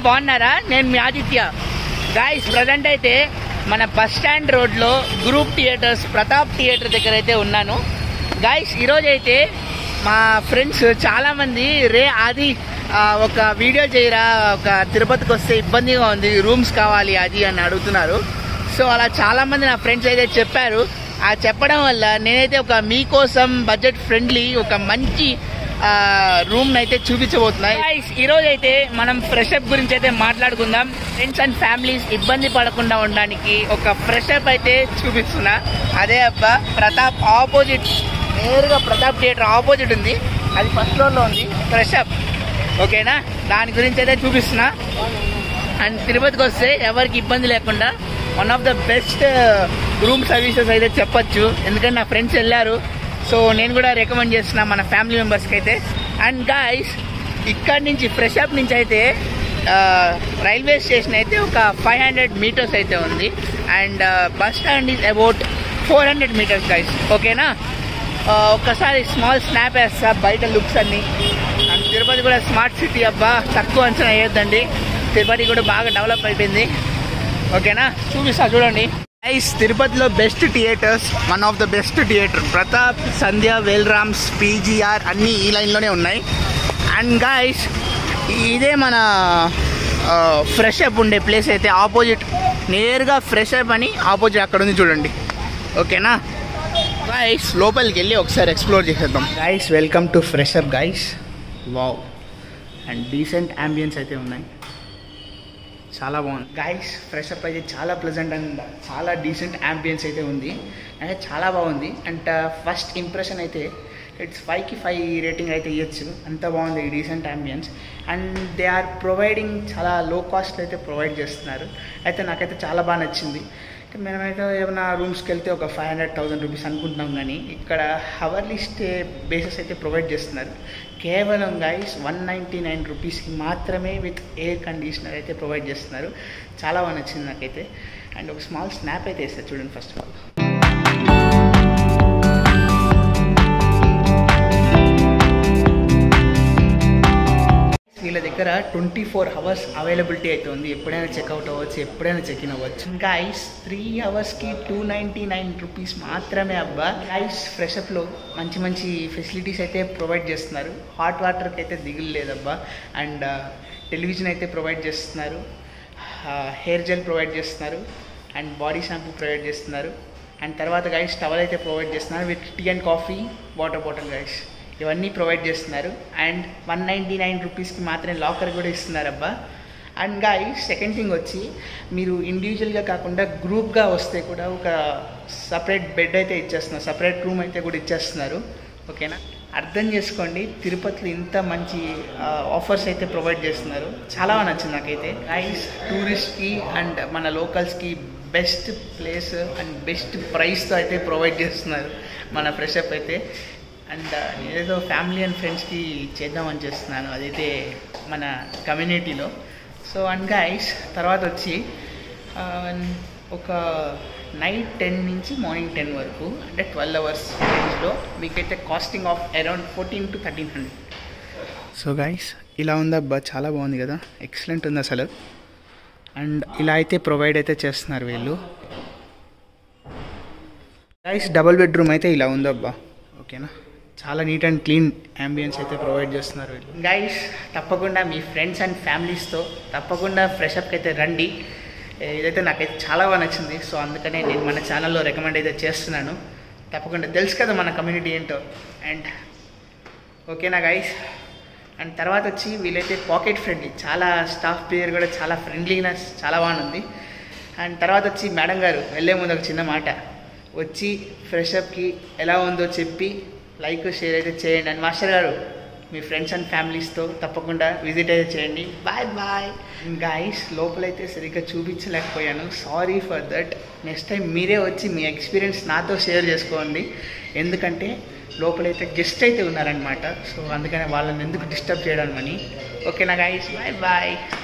బాగున్నారా నేను మీ Aditya guys present అయితే మన బస్ స్టాండ్ రోడ్లో గ్రూప్ థియేటర్స్ ప్రతాప్ థియేటర్ దగ్గర అయితే ఉన్నాను గాయస్ ఈరోజు అయితే మా ఫ్రెండ్స్ చాలామంది రే అది ఆ, ఒక వీడియో చేయరా ఒక తిరుపతికి వస్తే ఇబ్బందిగా ఉంది రూమ్స్ కావాలి అది అని అడుగుతున్నారు సో అలా చాలామంది నా ఫ్రెండ్స్ అయితే చెప్పారు ఆ చెప్పడం వల్ల నేనైతే ఒక మీకోసం బడ్జెట్ ఫ్రెండ్లీ ఒక మంచి రూమ్ అయితే చూపించబోతున్నాయి Guys, ఈ రోజు అయితే మనం ఫ్రెష్ అప్ గురించి అయితే మాట్లాడుకుందాం ఫ్రెండ్స్ అండ్ ఫ్యామిలీస్ ఇబ్బంది పడకుండా ఉండడానికి ఒక ఫ్రెష్ అప్ అయితే చూపిస్తున్నా అదే అబ్బా ప్రతాప్ ఆపోజిట్ నేరుగా ప్రతాప్ థియేటర్ ఆపోజిట్ ఉంది అది ఫస్ట్ ఫ్లోర్లో ఉంది ఫ్రెష్ అప్ ఓకేనా దాని గురించి అయితే చూపిస్తున్నా అండ్ తిరుపతికి వస్తే ఎవరికి ఇబ్బంది లేకుండా one of the best room services అయితే చెప్పొచ్చు ఎందుకంటే నా ఫ్రెండ్స్ వెళ్ళారు సో నేను కూడా రికమెండ్ చేస్తున్నా మన ఫ్యామిలీ మెంబర్స్కి అయితే అండ్ గాయస్ ఇక్కడి నుంచి ఫ్రెష్ అప్ నుంచి అయితే రైల్వే స్టేషన్ అయితే ఒక ఫైవ్ హండ్రెడ్ మీటర్స్ అయితే ఉంది and bus stand is about four hundred metres guys ఓకేనా ఆ, ఒక్కసారి స్మాల్ స్నాప్ వేస్తా బయట లుక్స్ అన్ని అండ్ తిరుపతి కూడా స్మార్ట్ సిటీ అబ్బా తక్కువ అంచనా వేయొద్దండి తిరుపతి కూడా బాగా డెవలప్ అయిపోయింది ఓకేనా చూపిస్తా చూడండి గైస్ తిరుపతిలో best theatres one of the best theatre Pratap Sandhya వెల్రామ్స్ పీజీఆర్ అన్నీ ఈ లైన్లోనే ఉన్నాయి అండ్ గాయస్ ఇదే మన ఫ్రెష్ అప్ ఉండే ప్లేస్ అయితే ఆపోజిట్ నేరుగా ఫ్రెష్ అప్ అని ఆపోజిట్ అక్కడ ఉంది చూడండి ఓకేనా గైస్ లోపలికి వెళ్ళి ఒకసారి ఎక్స్ప్లోర్ చేసేద్దాం guys welcome to fresh up guys wow and decent ambience అయితే ఉన్నాయి చాలా బాగుంది గైస్ ఫ్రెష్ అప్ అయితే చాలా ప్లెజెంట్ అండ్ చాలా డీసెంట్ అంబియన్స్ అయితే ఉంది అంటే చాలా బాగుంది అండ్ ఫస్ట్ ఇంప్రెషన్ అయితే ఇట్స్ ఫైవ్కి ఫైవ్ రేటింగ్ అయితే ఇవ్వచ్చు అంత బాగుంది decent ambience and they are providing చాలా లో కాస్ట్ అయితే ప్రొవైడ్ చేస్తున్నారు అయితే నాకైతే చాలా బాగా నచ్చింది అంటే మనమైతే ఏమైనా రూమ్స్కి వెళ్తే ఒక ఫైవ్ హండ్రెడ్ థౌసండ్ రూపీస్ అనుకుంటున్నాం కానీ ఇక్కడ హవర్లీ స్టే బేసెస్ అయితే ప్రొవైడ్ చేస్తున్నారు కేవలం గైస్ వన్ నైంటీ నైన్ రూపీస్కి మాత్రమే విత్ ఎయిర్ కండిషనర్ అయితే ప్రొవైడ్ చేస్తున్నారు చాలా బాగా నచ్చింది నాకైతే అండ్ ఒక స్మాల్ స్నాప్ అయితే ఇస్తారు చూడండి ఫస్ట్ ఆఫ్ ఆల్ వీళ్ళ దగ్గర ట్వంటీ ఫోర్ అవర్స్ అవైలబిలిటీ అయితే ఉంది ఎప్పుడైనా చెక్అవుట్ అవ్వచ్చు ఎప్పుడైనా చెక్ ఇన్ అవ్వచ్చు ఇంకా ఐస్ త్రీ అవర్స్కి టూ నైంటీ నైన్ రూపీస్ మాత్రమే అబ్బా ఐస్ ఫ్రెషప్లో మంచి మంచి ఫెసిలిటీస్ అయితే ప్రొవైడ్ చేస్తున్నారు హాట్ వాటర్కి అయితే దిగులు లేదబ్బా అండ్ టెలివిజన్ అయితే ప్రొవైడ్ చేస్తున్నారు హెయిర్ జెల్ ప్రొవైడ్ చేస్తున్నారు అండ్ బాడీ షాంపూ ప్రొవైడ్ చేస్తున్నారు అండ్ తర్వాత గైస్ టవల్ అయితే ప్రొవైడ్ చేస్తున్నారు with tea and coffee water bottle guys ఇవన్నీ ప్రొవైడ్ చేస్తున్నారు అండ్ వన్ నైంటీ నైన్ రూపీస్కి మాత్రమే లాకర్ కూడా ఇస్తున్నారు అబ్బా అండ్ గాయ సెకండ్ థింగ్ వచ్చి మీరు ఇండివిజువల్గా కాకుండా గ్రూప్గా వస్తే కూడా ఒక సపరేట్ బెడ్ అయితే ఇచ్చేస్తున్నారు సపరేట్ రూమ్ అయితే కూడా ఇచ్చేస్తున్నారు ఓకేనా అర్థం చేసుకోండి తిరుపతిలో ఇంత మంచి ఆఫర్స్ అయితే ప్రొవైడ్ చేస్తున్నారు చాలా బాగా నచ్చింది నాకైతే గైస్ టూరిస్ట్కి అండ్ మన లోకల్స్కి బెస్ట్ ప్లేస్ అండ్ బెస్ట్ ప్రైస్తో అయితే ప్రొవైడ్ చేస్తున్నారు మన ఫ్రెష్ అప్ అయితే అండ్ ఏదో ఫ్యామిలీ అండ్ ఫ్రెండ్స్కి చేద్దామని చేస్తున్నాను అదైతే మన కమ్యూనిటీలో సో అండ్ గైస్ తర్వాత వచ్చి ఆ, ఒక నైట్ టెన్ నుంచి మార్నింగ్ టెన్ వరకు అంటే ట్వెల్వ్ అవర్స్ రేంజ్లో మీకైతే costing of around fourteen to thirteen hundred so guys ఇలా ఉందబ్బా చాలా బాగుంది కదా ఎక్సలెంట్ ఉంది అసలు అండ్ ఇలా అయితే ప్రొవైడ్ అయితే చేస్తున్నారు వీళ్ళు గైస్ డబుల్ బెడ్రూమ్ అయితే ఇలా ఉందబ్బా ఓకేనా చాలా నీట్ అండ్ క్లీన్ అంబియన్స్ అయితే ప్రొవైడ్ చేస్తున్నారు వీళ్ళు గైస్ తప్పకుండా మీ ఫ్రెండ్స్ అండ్ ఫ్యామిలీస్తో తప్పకుండా ఫ్రెష్ అప్కి అయితే రండి ఏ, ఇదైతే నాకైతే చాలా బాగా నచ్చింది సో అందుకనే నేను మన ఛానల్లో రికమెండ్ అయితే చేస్తున్నాను తప్పకుండా తెలుసు కదా మన కమ్యూనిటీ ఏంటో అండ్ ఓకేనా గైస్ అండ్ తర్వాత వచ్చి వీళ్ళైతే పాకెట్ ఫ్రెండ్లీ చాలా స్టాఫ్ పేరు కూడా చాలా ఫ్రెండ్లీనెస్ చాలా బాగుంది అండ్ తర్వాత వచ్చి మేడం గారు వెళ్ళే ముందు ఒక చిన్న మాట వచ్చి ఫ్రెష్ అప్కి ఎలా ఉందో చెప్పి లైక్ షేర్ అయితే చేయండి అండ్ మాస్టర్ గారు మీ ఫ్రెండ్స్ అండ్ ఫ్యామిలీస్తో తప్పకుండా విజిట్ అయితే చేయండి బాయ్ బాయ్ గాయస్ లోపలైతే సరిగ్గా చూపించలేకపోయాను sorry for that next time మీరే వచ్చి మీ ఎక్స్పీరియన్స్ నాతో షేర్ చేసుకోండి ఎందుకంటే లోపలైతే గెస్ట్ అయితే ఉన్నారనమాట సో అందుకని వాళ్ళని ఎందుకు డిస్టర్బ్ చేయడం అని ఓకేనా గాయస్ బాయ్ బాయ్